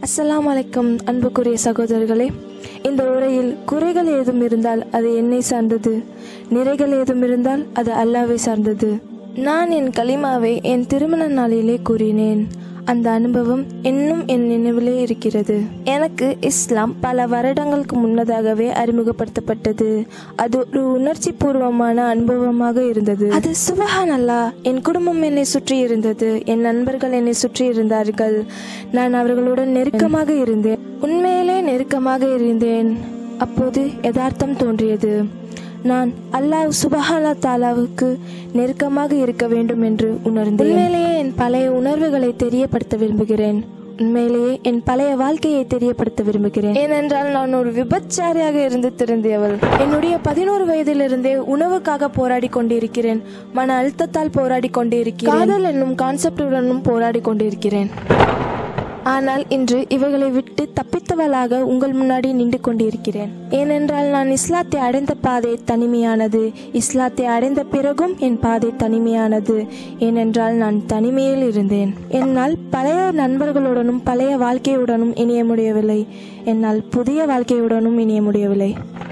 அஸ்ஸலாமு அலைக்கும் அன்புக்குரிய சகோதரர்களே இந்த உரையில் குறைகள் ஏதும் இருந்தால் அது என்னை சார்ந்தது நிறைகள் ஏதும் இருந்தால் அது அல்லாவை சார்ந்தது நான் என் கலிமாவை என் திருமண நாளிலே கூறினேன் அந்த அனுபவம் இன்னும் என் நினைவிலே இருக்கிறது எனக்கு இஸ்லாம் பல வருடங்களுக்கு முன்னதாகவே அறிமுகப்படுத்தப்பட்டது அது ஒரு உணர்ச்சி பூர்வமான அனுபவமாக இருந்தது அது சுபஹான் அல்லா என் குடும்பம் என்னை சுற்றி இருந்தது என் நண்பர்கள் என்னை சுற்றி இருந்தார்கள் நான் அவர்களுடன் நெருக்கமாக இருந்தேன் உண்மையிலே நெருக்கமாக இருந்தேன் அப்போது யதார்த்தம் தோன்றியது நான் அல்லாஹ் சுபஹானா தாலாவுக்கு நெருக்கமாக இருக்க வேண்டும் என்று உணர்ந்தேன் உண்மையிலேயே என் பழைய உணர்வுகளை தெரியப்படுத்த விரும்புகிறேன் உண்மையிலேயே என் பழைய வாழ்க்கையை தெரியப்படுத்த விரும்புகிறேன் ஏனென்றால் நான் ஒரு விபச்சாரியாக இருந்து திருந்தியவள் என்னுடைய பதினோரு வயதிலிருந்தே உணவுக்காக போராடி கொண்டிருக்கிறேன் மன அழுத்தத்தால் போராடி கொண்டிருக்கிறேன் காதல் என்னும் கான்செப்டுடனும் போராடி கொண்டிருக்கிறேன் ஆனால் இன்று இவைகளை விட்டு தப்பித்தவளாக உங்கள் முன்னாடி நின்று கொண்டிருக்கிறேன் ஏனென்றால் நான் இஸ்லாத்தை அடைந்த பாதை தனிமையானது இஸ்லாத்தை அடைந்த பிறகும் என் பாதை தனிமையானது ஏனென்றால் நான் தனிமையில் இருந்தேன் என்னால் பழைய நண்பர்களுடனும் பழைய வாழ்க்கையுடனும் இணைய முடியவில்லை என்னால் புதிய வாழ்க்கையுடனும் இணைய முடியவில்லை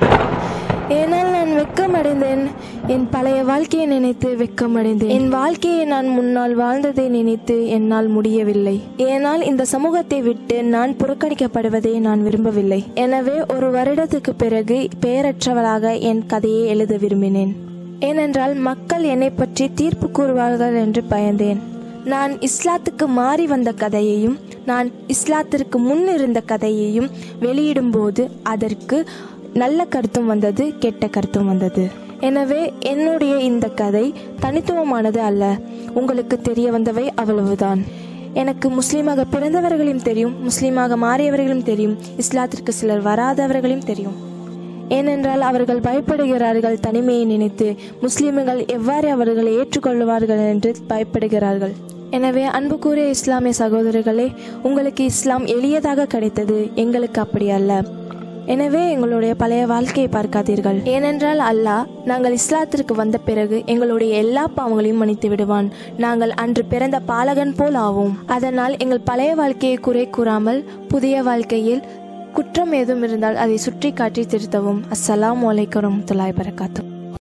ஏனால் நான் வெக்கமடைந்தேன் என் பழைய வாழ்க்கையை நினைத்து வெக்கமடைந்தேன் என் வாழ்க்கையை நான் முன்னால் வாழ்ந்ததை நினைத்து என்னால் முடியவில்லை ஏனால் இந்த சமூகத்தை விட்டு நான் புறக்கணிக்கப்படுவதை நான் விரும்பவில்லை எனவே ஒரு வருடத்துக்கு பிறகு பெயரற்றவளாக என் கதையை எழுத விரும்பினேன் ஏனென்றால் மக்கள் என்னை பற்றி தீர்ப்பு கூறுவார்கள் என்று பயந்தேன் நான் இஸ்லாத்துக்கு மாறி வந்த கதையையும் நான் இஸ்லாத்திற்கு முன் இருந்த கதையையும் வெளியிடும்போது அதற்கு நல்ல கருத்தும் வந்தது கெட்ட கருத்தும் வந்தது எனவே என்னுடைய இந்த கதை தனித்துவமானது அல்ல உங்களுக்கு தெரிய வந்தவை அவ்வளவுதான் எனக்கு முஸ்லீமாக பிறந்தவர்களையும் தெரியும் முஸ்லீமாக மாறியவர்களும் தெரியும் இஸ்லாத்திற்கு சிலர் வராதவர்களையும் தெரியும் ஏனென்றால் அவர்கள் பயப்படுகிறார்கள் தனிமையை நினைத்து முஸ்லிம்கள் எவ்வாறு அவர்களை ஏற்றுக்கொள்வார்கள் என்று பயப்படுகிறார்கள் எனவே அன்புக்கூறிய இஸ்லாமிய சகோதரர்களே உங்களுக்கு இஸ்லாம் எளியதாக கிடைத்தது எங்களுக்கு அப்படி அல்ல எனவே எங்களுடைய பழைய வாழ்க்கையை பார்க்காதீர்கள் ஏனென்றால் அல்லாஹ் நாங்கள் இஸ்லாத்திற்கு வந்த பிறகு எங்களுடைய எல்லா பாவங்களையும் மன்னித்து விடுவான் நாங்கள் அன்று பிறந்த பாலகன் போல் ஆவோம் அதனால் எங்கள் பழைய வாழ்க்கையை குறை கூறாமல் புதிய வாழ்க்கையில் குற்றம் ஏதும் இருந்தால் அதை சுற்றி காட்டி திருத்தவும் அஸ்ஸலாமு அலைக்கும் வரமத்துல்லாஹி வரகாத்துஹு